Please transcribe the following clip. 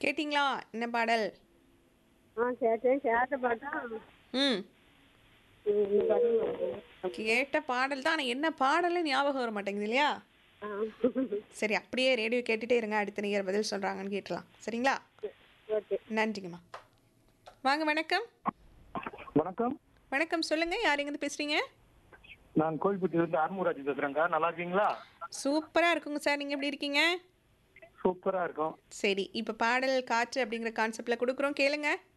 கேட்டிங்களா என்ன பாடல் ஆ கேட்டேன் கேட்ட பாட்டா ம் ம், இந்த பாட்டு வருது. கேட்ட பாடல் தான் ஆனால் என்ன பாடல்னு ஞாபகம் வர மாட்டேங்குது இல்லையா ஆ சரி அப்படியே ரேடியோ கேட்டுட்டே இருங்க அடுத்த நேயர் பதில் சொல்கிறாங்கன்னு கேட்டலாம் சரிங்களா ஓகே நன்றிங்கம்மா வாங்க வணக்கம் வணக்கம் வணக்கம் சொல்லுங்கள் யார் எங்கேருந்து பேசுகிறீங்க நான் கோவில்பட்டியிலிருந்து ஆர்மூராஜ் பேசுறேங்க நல்லா இருக்கீங்களா சூப்பராக இருக்குங்க சார் நீங்கள் எப்படி இருக்கீங்க சூப்பரா இருக்கும் சரி இப்போ பாடல் காற்று அப்படிங்கிற கான்செப்டில் கொடுக்குறோம் கேளுங்க